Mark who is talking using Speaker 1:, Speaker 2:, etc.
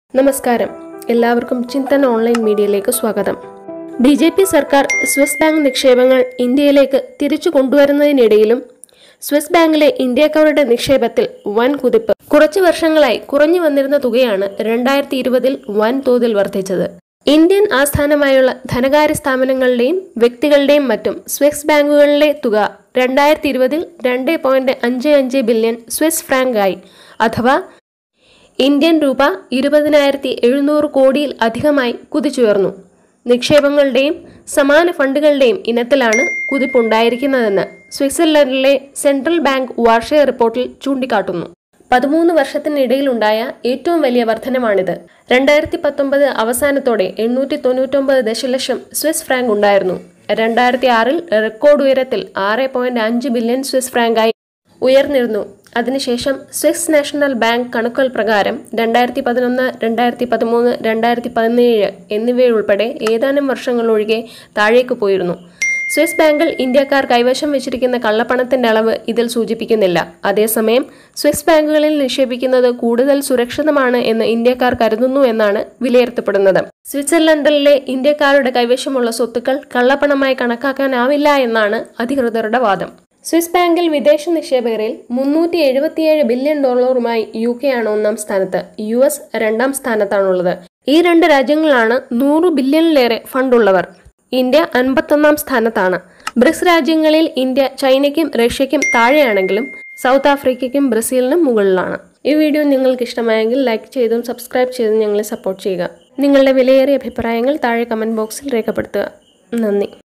Speaker 1: നമസ്കാരം എല്ലാവർക്കും ചിന്തൻ ഓൺലൈൻ മീഡിയയിലേക്ക് സ്വാഗതം ബി ജെ പി സർക്കാർ സ്വിസ് ബാങ്ക് നിക്ഷേപങ്ങൾ ഇന്ത്യയിലേക്ക് തിരിച്ചു കൊണ്ടുവരുന്നതിനിടയിലും സ്വിസ് ബാങ്കിലെ ഇന്ത്യക്കാരുടെ നിക്ഷേപത്തിൽ വൻ കുതിപ്പ് കുറച്ചു വർഷങ്ങളായി കുറഞ്ഞു വന്നിരുന്ന തുകയാണ് രണ്ടായിരത്തി ഇരുപതിൽ വൻതോതിൽ വർദ്ധിച്ചത് ഇന്ത്യൻ ആസ്ഥാനമായുള്ള ധനകാര്യ സ്ഥാപനങ്ങളുടെയും വ്യക്തികളുടെയും മറ്റും സ്വിസ് ബാങ്കുകളിലെ തുക രണ്ടായിരത്തി ഇരുപതിൽ രണ്ട് പോയിന്റ് അഞ്ച് അഞ്ച് ബില്യൺ സ്വിസ് ഫ്രാങ്കായി അഥവാ ഇന്ത്യൻ രൂപ ഇരുപതിനായിരത്തി എഴുന്നൂറ് കോടിയിൽ അധികമായി കുതിച്ചുയർന്നു നിക്ഷേപങ്ങളുടെയും സമാന ഫണ്ടുകളുടെയും ഇനത്തിലാണ് കുതിപ്പുണ്ടായിരിക്കുന്നതെന്ന് സ്വിറ്റ്സർലൻഡിലെ സെൻട്രൽ ബാങ്ക് വാർഷിക റിപ്പോർട്ടിൽ ചൂണ്ടിക്കാട്ടുന്നു പതിമൂന്ന് വർഷത്തിനിടയിലുണ്ടായ ഏറ്റവും വലിയ വർധനമാണിത് രണ്ടായിരത്തി പത്തൊമ്പത് അവസാനത്തോടെ എണ്ണൂറ്റി തൊണ്ണൂറ്റൊമ്പത് ദശലക്ഷം സ്വിസ് ഫ്രാങ്ക് ഉണ്ടായിരുന്നു രണ്ടായിരത്തി ആറിൽ റെക്കോർഡ് ഉയരത്തിൽ ആറ് പോയിന്റ് അഞ്ച് ബില്യൺ സ്വിസ് ഫ്രാങ്കായി ഉയർന്നിരുന്നു അതിനുശേഷം സ്വിസ് നാഷണൽ ബാങ്ക് കണക്കുകൾ പ്രകാരം രണ്ടായിരത്തി പതിനൊന്ന് രണ്ടായിരത്തി പതിമൂന്ന് രണ്ടായിരത്തി പതിനേഴ് എന്നിവയുൾപ്പെടെ ഏതാനും വർഷങ്ങൾ ഒഴികെ താഴേക്ക് പോയിരുന്നു സ്വിസ് ബാങ്കിൽ ഇന്ത്യക്കാർ കൈവശം വെച്ചിരിക്കുന്ന കള്ളപ്പണത്തിന്റെ അളവ് ഇതിൽ സൂചിപ്പിക്കുന്നില്ല അതേസമയം സ്വിസ് ബാങ്കുകളിൽ നിക്ഷേപിക്കുന്നത് കൂടുതൽ സുരക്ഷിതമാണ് എന്ന് ഇന്ത്യക്കാർ കരുതുന്നു എന്നാണ് വിലയിരുത്തപ്പെടുന്നത് സ്വിറ്റ്സർലൻഡിലെ ഇന്ത്യക്കാരുടെ കൈവശമുള്ള സ്വത്തുക്കൾ കള്ളപ്പണമായി കണക്കാക്കാനാവില്ല എന്നാണ് അധികൃതരുടെ വാദം സ്വിസ് ബാങ്കിൽ വിദേശ നിക്ഷേപകരിൽ മുന്നൂറ്റി എഴുപത്തിയേഴ് ബില്യൺ ഡോളറുമായി യു കെ ആണ് ഒന്നാം സ്ഥാനത്ത് യു എസ് രണ്ടാം സ്ഥാനത്താണുള്ളത് ഈ രണ്ട് രാജ്യങ്ങളാണ് നൂറ് ബില്യണിലേറെ ഫണ്ടുള്ളവർ ഇന്ത്യ അൻപത്തൊന്നാം സ്ഥാനത്താണ് ബ്രിക്സ് രാജ്യങ്ങളിൽ ഇന്ത്യ ചൈനയ്ക്കും റഷ്യയ്ക്കും താഴെയാണെങ്കിലും സൗത്ത് ആഫ്രിക്കയ്ക്കും ബ്രസീലിനും മുകളിലാണ് ഈ വീഡിയോ നിങ്ങൾക്ക് ഇഷ്ടമായെങ്കിൽ ലൈക്ക് ചെയ്തും സബ്സ്ക്രൈബ് ചെയ്തും ഞങ്ങളെ സപ്പോർട്ട് ചെയ്യുക നിങ്ങളുടെ വിലയേറിയ അഭിപ്രായങ്ങൾ താഴെ കമന്റ് ബോക്സിൽ രേഖപ്പെടുത്തുക നന്ദി